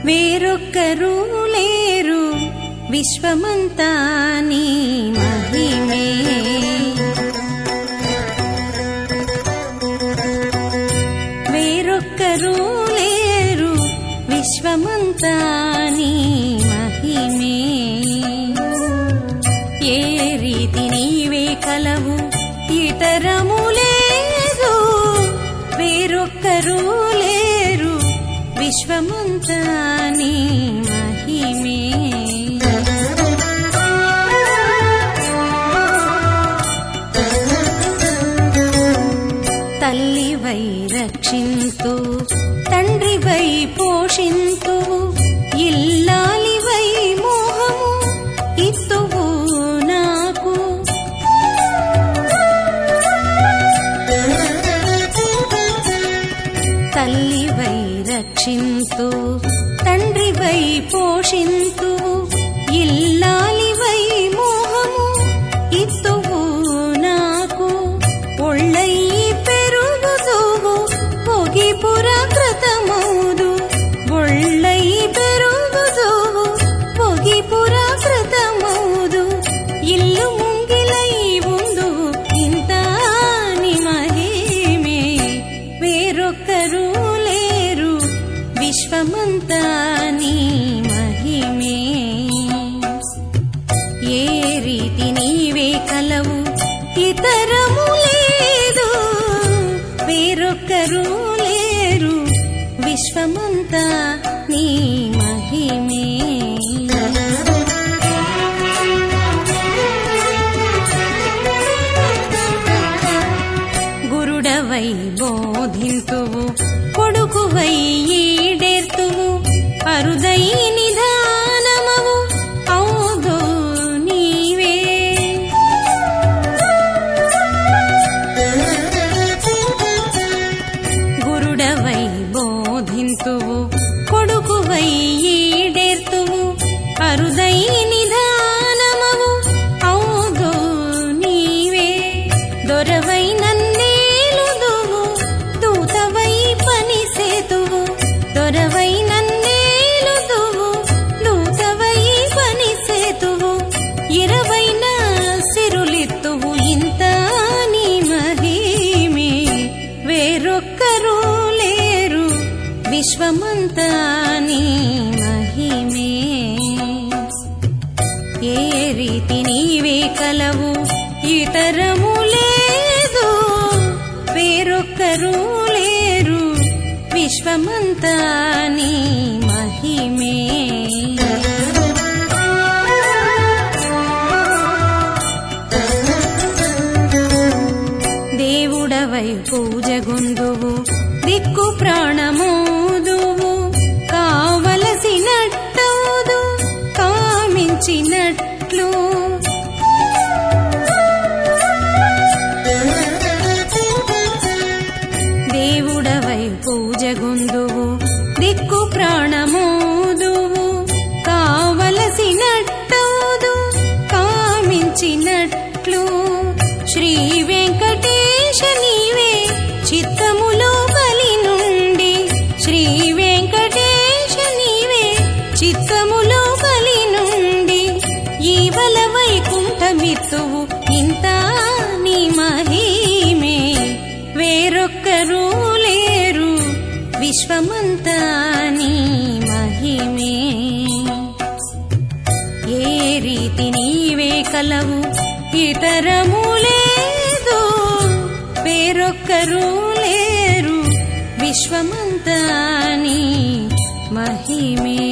వేరొక్కరు లేరు విశ్వమంతా నీ మహిమే వేరొక్కరు లేరు విశ్వమంతా నీ మహిమే ఏ రీతి నీవే కలవు ఇతరము లేదు వేరొక్కరు లేరు విశ్వమంతా నీ మహిమే తల్లివై రక్షింతు తండ్రివై పోషింతు ఇల్లాలివై మోహము ఇత్తువు నాకు తల్లివై రక్షింతు తండ్రివై పోషింతు ఇల్లాలివై మోహము ఇత్తువు నాకు ఒళ్ళయి పెరుగుదువు పొగిపుర కృతమౌదు ఒళ్ళయి పెరుగుదువు పొగిపుర కృతమౌదు ఇల్లు ముంగిలై ఉందు ఇంత ని మహిమే వేరొక్కరు లేరు విశ్వమంతా నీ మహిమే ఏ రీతి నీవే కలవు ఇతరము లేదు వేరొక్కరు లేరు విశ్వమంతా నీ మహిమే గురుడవై బోధింతువు కొడుకువై ఈడేర్తువు అరుదై నిధానమవు ఔదో నీవే గురుడవై బోధింతువు కొడుకువై ఈడేర్తువు అరుదై నిధానమవు ఔదో నీవే దొరవై నన్నేలుదువు దూతవై పని సేతువు దొరవై నన్నేలుదువు దూతవై పని సేతువు ఇరవైన సిరులిత్తువు ఇంత నీ మహిమే వేరొక్కరు లేరు విశ్వమంతా నీ మహిమే ఏ రీతి నీవే కలవు ఇతరము లేదు వేరొక్కరు లేరు విశ్వమంతా నీ మహిమే దేవుడవై పూజగుందువు దిక్కు ప్రాణమోదువు కావలసినట్టవుదు కామించినట్లు దేవుడవై పూజగుందువు దిక్కు ప్రాణమోదువు కావలసినట్టవుదు కామించినట్లు శ్రీ వెంకటేశ నీవే చిత్తములో బలి నుండి శ్రీ వెంకటేశ నీవే చిత్తములో బలి నుండి ఈవల వైకుంఠమిత్తువు ఇంత నీ మహిమే వేరొక్కరు లేరు విశ్వమంతా నీ మహిమే ఏ రీతి నీవే కలవు ఇతరము లేదు వేరొక్కరు లేరు విశ్వమంతా నీ మహిమే